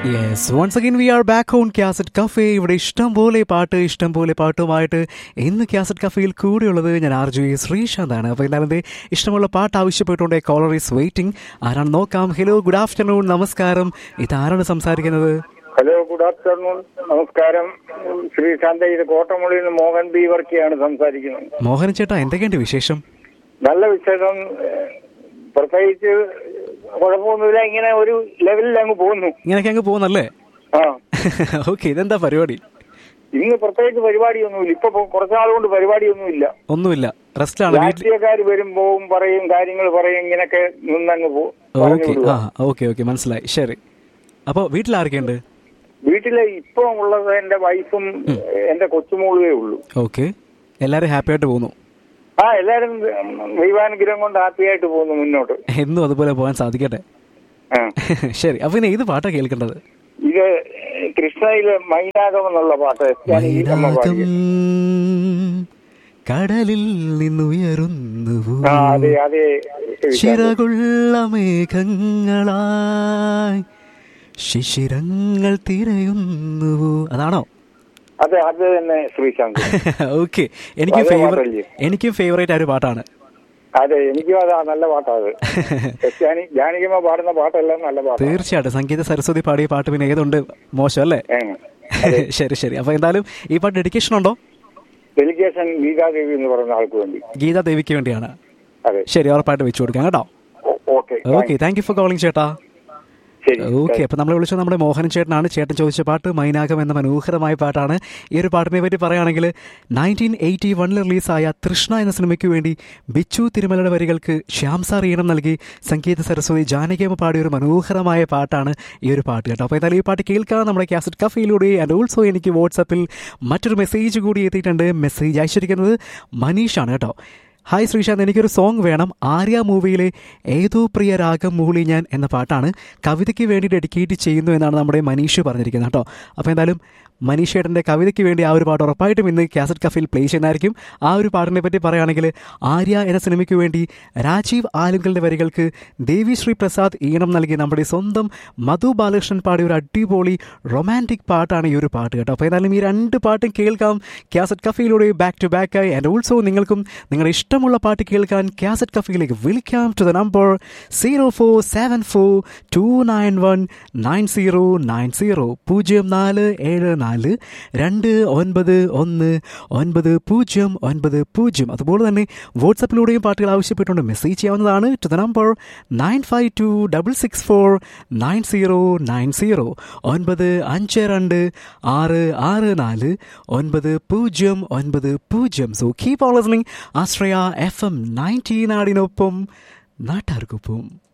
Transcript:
Yes once again we are back on cassette cafe ഇവിടെ ഇഷ്ടം പോലെ പാട്ട് ഇഷ്ടം പോലെ പാട്ടുമായിട്ട് ഇന്ന് ക്യാസറ്റ് കഫേയിൽ കൂടെയുള്ളത് ഞാൻ ആർ ജു ശ്രീശാന്താണ് അപ്പോൾ എന്തായാലും ദേ ഇഷ്ടമുള്ള പാട്ട് ആവശ്യപ്പെട്ടുകൊണ്ട് കോളർ ഈസ് വെയിറ്റിംഗ് ആരാണ് നോക്കാം ഹലോ ഗുഡ് ആഫ്റ്റർനൂൺ നമസ്കാരം ഇതാരാണ് സംസാരിക്കുന്നത് ഹലോ ഗുഡ് ആഫ്റ്റർനൂൺ നമസ്കാരം ശ്രീശാന്ത ഇത് കോട്ടമുള്ളിൽ നിന്ന് മോഹൻ ബി വർക്കിയാണ് സംസാരിക്കുന്നത് മോഹൻ ചേട്ടാ എന്തൊക്കെയുണ്ട് വിശേഷം നല്ല വിശേഷം ഏഹ്, പ്രത്യേകിച്ച് കുഴപ്പമൊന്നുമില്ല ഇങ്ങനെ ഒരു ലെവലിൽ അങ്ങ് പോകുന്നു ഇങ്ങനെയൊക്കെ അങ്ങ് പോകുന്നല്ലേ ആ ഓക്കെ ഇതെന്താ പരിപാടി ഇന്ന് പ്രത്യേകിച്ച് പരിപാടിയൊന്നുമില്ല ഇപ്പൊ പൊ- കുറച്ച് നാളുകൊണ്ട് പരിപാടിയൊന്നുമില്ല ഒന്നുമില്ല റെസ്റ്റിലാണ് വീട്ടിൽ രാഷ്ട്രീയക്കാർ വരും പോവും പറയും കാര്യങ്ങൾ പറയും ഇങ്ങനെയൊക്കെ നിന്നങ്ങ് പോകും ഓക്കെ ആ ഓക്കെ ഓക്കെ മനസ്സിലായി ശരി അപ്പോൾ വീട്ടിൽ ആരൊക്കെയുണ്ട് വീട്ടിലെ ഇപ്പൊ ഉള്ളത് എന്റെ വൈഫും എന്റെ കൊച്ചുമോളുവേ ഉള്ളൂ ഓക്കെ എല്ലാവരും ഹാപ്പി ആയിട്ട് പോകുന്നു ആ എല്ലാരും ദൈവാനുഗ്രഹം കൊണ്ട് ഹാപ്പി ആയിട്ട് പോകുന്നു മുന്നോട്ട് എന്നും അതുപോലെ പോകാൻ സാധിക്കട്ടെ ആ ശരി അപ്പൊ ഇനി ഏത് പാട്ടാ കേൾക്കേണ്ടത് ഇത് കൃഷ്ണയിലെ മൈനാകം എന്നുള്ള പാട്ട് ഞാൻ ഈ അമ്മ വൈരാഗം പാടിയത്. കടലിൽ നിന്നുയരുന്നുവോ ആ അതെ അതെ ചിറകുള്ള മേഘങ്ങളായി ശിശിരങ്ങൾ തിരയുന്നുവോ അതാണോ അതെ അത് തന്നെ ശ്രീശാന്ത് ഓക്കെ എനിക്ക് വളരെ ഫേവറേറ്റ് പാട്ടല്ലേ? എനിക്കും ഫേവറേറ്റ് ആ ഒരു പാട്ടാണ് അതെ എനിക്കും അതാ നല്ല പാട്ടാത് ക്രിസ്ത്യാനി ജാനകിമ പാടുന്ന പാട്ടെല്ലാം നല്ല പാട്ടാണ് തീർച്ചയായിട്ടും സംഗീത സരസ്വതി പാടിയ പാട്ട് പിന്നെ ഏതുണ്ട് മോശം അല്ലേ ഏ. ശരി ശരി അപ്പൊ എന്തായാലും ഈ പാട്ട് ഡെഡിക്കേഷൻ ഉണ്ടോ ഡെലിഗേഷൻ ഗീതാദേവി എന്ന് പറയുന്ന ആൾക്ക് വേണ്ടി ഗീതാ ദേവിക്ക് വേണ്ടിയാണ് അതെ ശരി ഉറപ്പായിട്ട് വെച്ചു കൊടുക്കാം കേട്ടോ ഓ- okay okay thank you for calling ചേട്ടാ ശരി ഓക്കെ അപ്പൊ നമ്മൾ വിളിച്ചത് നമ്മുടെ മോഹൻ ചേട്ടനാണ് ചേട്ടൻ ചോദിച്ച പാട്ട് മൈനാകം എന്ന മനോഹരമായ പാട്ടാണ് ഈ ഒരു പാട്ടിനെ പറ്റി പറയുകയാണെങ്കിൽ നയൻറ്റീൻ എയ്റ്റി വണ്ണിൽ റിലീസായ തൃഷ്ണ എന്ന സിനിമയ്ക്ക് വേണ്ടി ബിച്ചു തിരുമലയുടെ വരികൾക്ക് ശ്യാം സാർ ഈണം നൽകി സംഗീത സരസ്വതി ജാനകിയമ്മ പാടിയ ഒരു മനോഹരമായ പാട്ടാണ് ഈ ഒരു പാട്ട് കേട്ടോ അപ്പോൾ എന്തായാലും ഈ പാട്ട് കേൾക്കാൻ നമ്മുടെ കാസറ്റ് കഫയിലൂടെ ആൻഡ് ഓൾസോ എനിക്ക് വാട്സപ്പിൽ മറ്റൊരു മെസ്സേജ് കൂടി എത്തിയിട്ടുണ്ട് മെസ്സേജ് അയച്ചിരിക്കുന്നത് മനീഷാണ് കേട്ടോ ഹായ് ശ്രീശാന്ത് എനിക്കൊരു സോങ് വേണം ആര്യ മൂവിയിലെ ഏതോ പ്രിയ രാഗം മൂളി ഞാൻ എന്ന പാട്ടാണ് കവിതയ്ക്ക് വേണ്ടി ഡെഡിക്കേറ്റ് ചെയ്യുന്നു എന്നാണ് നമ്മുടെ മനീഷ് പറഞ്ഞിരിക്കുന്നത് കേട്ടോ അപ്പോൾ എന്തായാലും മനീഷ് ചേട്ടൻ്റെ കവിതയ്ക്ക് വേണ്ടി ആ ഒരു പാട്ട് ഉറപ്പായിട്ടും ഇന്ന് കാസറ്റ് കഫയിൽ പ്ലേ ചെയ്യുന്നതായിരിക്കും ആ ഒരു പാട്ടിനെ പറ്റി പറയുകയാണെങ്കിൽ ആര്യ എന്ന സിനിമയ്ക്ക് വേണ്ടി രാജീവ് ആലുങ്കലിൻ്റെ വരികൾക്ക് ദേവി ശ്രീ പ്രസാദ് ഈണം നൽകി നമ്മുടെ സ്വന്തം മധു ബാലകൃഷ്ണൻ പാടിയ ഒരു അടിപൊളി റൊമാൻറ്റിക് പാട്ടാണ് ഈ ഒരു പാട്ട് കേട്ടോ അപ്പോൾ ഏതായാലും ഈ രണ്ട് പാട്ടും കേൾക്കാം കാസറ്റ് കഫയിലൂടെ ബാക്ക് ടു ബാക്ക് ആയി ആൻഡ് ഓൾസോ നിങ്ങൾക്കും നിങ്ങളുടെ ഇഷ്ടമുള്ള പാട്ട് കേൾക്കാൻ കാസറ്റ് കഫയിലേക്ക് വിളിക്കാം to the number zero four seven four two nine one nine zero nine zero പൂജ്യം നാല് ഏഴ് നാല് രണ്ട് ഒൻപത് ഒന്ന് ഒൻപത് പൂജ്യം ഒൻപത് പൂജ്യം അതുപോലെ തന്നെ വാട്സപ്പിലൂടെയും പാട്ടുകൾ ആവശ്യപ്പെട്ടുകൊണ്ട് മെസ്സേജ് ചെയ്യാവുന്നതാണ് to the number nine five two double six four nine zero nine zero ഒൻപത് അഞ്ച് രണ്ട് ആറ് ആറ് നാല് ഒൻപത് പൂജ്യം ഒൻപത് പൂജ്യം so keep on listening Ashraya F M ninety നാടിനൊപ്പം നാട്ടാർക്കൊപ്പം